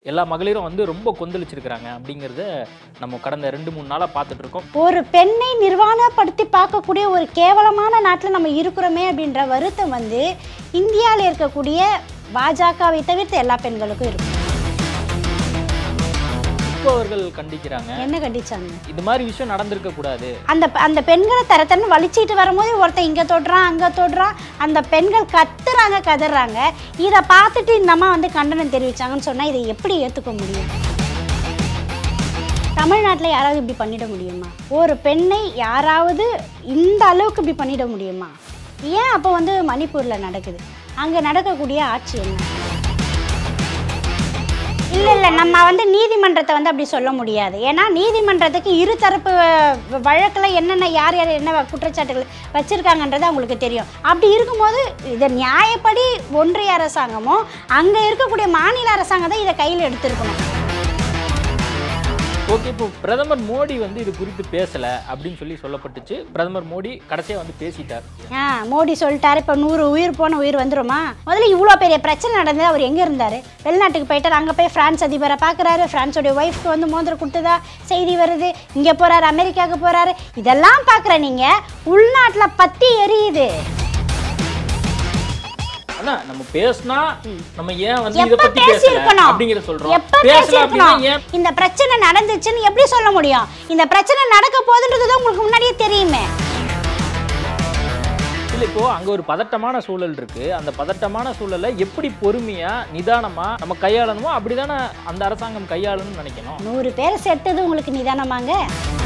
எல்லா மகளிரும் வந்து ரொம்ப கொந்தளிச்சிருக்கிறாங்க அப்படிங்கிறத நம்ம கடந்த ரெண்டு மூணு நாளாக பார்த்துட்டு இருக்கோம் ஒரு பெண்ணை நிர்வாணப்படுத்தி பார்க்கக்கூடிய ஒரு கேவலமான நாட்டில் நம்ம இருக்கிறோமே அப்படின்ற வருத்தம் வந்து இந்தியாவில் இருக்கக்கூடிய பாஜகவை தவிர்த்து எல்லா பெண்களுக்கும் இருக்கும் இப்போ அவர்கள் கண்டிக்கிறாங்க என்ன கண்டிச்சாங்க இது மாதிரி விஷயம் நடந்திருக்க கூடாது அந்த அந்த பெண்களை தரத்தன்னு வலிச்சிட்டு வரும்போது ஒருத்தன் இங்கே தொடுறான் அங்கே தொடுறான் அந்த பெண்கள் கத்துறாங்க கதறாங்க இதை பார்த்துட்டு இந்த அம்மா வந்து கண்டனம் தெரிவிச்சாங்கன்னு சொன்னால் இதை எப்படி ஏற்றுக்க முடியும் தமிழ்நாட்டில் யாராவது இப்படி பண்ணிட முடியுமா ஒரு பெண்ணை யாராவது இந்த அளவுக்கு இப்படி பண்ணிட முடியுமா ஏன் அப்போ வந்து மணிப்பூரில் நடக்குது அங்கே நடக்கக்கூடிய ஆட்சி என்ன இல்லை இல்லை நம்ம வந்து நீதிமன்றத்தை வந்து அப்படி சொல்ல முடியாது ஏன்னா நீதிமன்றத்துக்கு இருதரப்பு வ- வழக்குல என்னென்ன யார் யார் என்ன குற்றச்சாட்டுகள் வச்சுருக்காங்கன்றது அவங்களுக்கு தெரியும் அப்படி இருக்கும்போது இதை நியாயப்படி ஒன்றிய அரசாங்கமும் அங்கே இருக்கக்கூடிய மாநில அரசாங்கம் தான் இதை கையில் எடுத்திருக்கணும் ஓகே இப்போ பிரதமர் மோடி வந்து இது குறித்து பேசல அப்படின்னு சொல்லி சொல்லப்பட்டுச்சு பிரதமர் மோடி கடைசியா வந்து பேசிட்டார் ஆ மோடி சொல்லிட்டாரு இப்போ நூறு உயிர் போன உயிர் வந்துருமா முதல்ல இவ்வளோ பெரிய பிரச்சனை நடந்தது அவர் எங்கே இருந்தார் வெளிநாட்டுக்கு போயிட்டார் அங்கே போய் ஃப்ரான்ஸ் அதிபரை பார்க்குறாரு ஃப்ரான்ஸோடைய ஒய்ஃப்க்கு வந்து மோதிரம் கொடுத்ததா செய்தி வருது இங்கே போகிறாரு அமெரிக்காவுக்கு போகிறாரு இதெல்லாம் பார்க்குற நீங்கள் உள்நாட்டில் பற்றி எரியுது ஆனா நம்ம பேசினா நம்ம ஏன் வந்து இதை எப்ப பத்தி பேசல பேசியிருக்கணும் அப்படிங்கிற சொல்றோம் எப்ப பேசல அப்படின்னா பேசியிருக்கணும் ஏன் இந்த பிரச்சனை நடந்துச்சுன்னு எப்படி சொல்ல முடியும் இந்த பிரச்சனை நடக்க போகுதுன்றது தான் உங்களுக்கு முன்னாடியே தெரியுமே இல்ல இப்போ அங்க ஒரு பதட்டமான சூழல் இருக்கு அந்த பதட்டமான சூழலை எப்படி பொறுமையா நிதானமா நம்ம கையாளணுமோ அப்படிதானே அந்த அரசாங்கம் கையாளணும்னு நினைக்கணும் நூறு பேர் செத்தது உங்களுக்கு நிதானமாங்க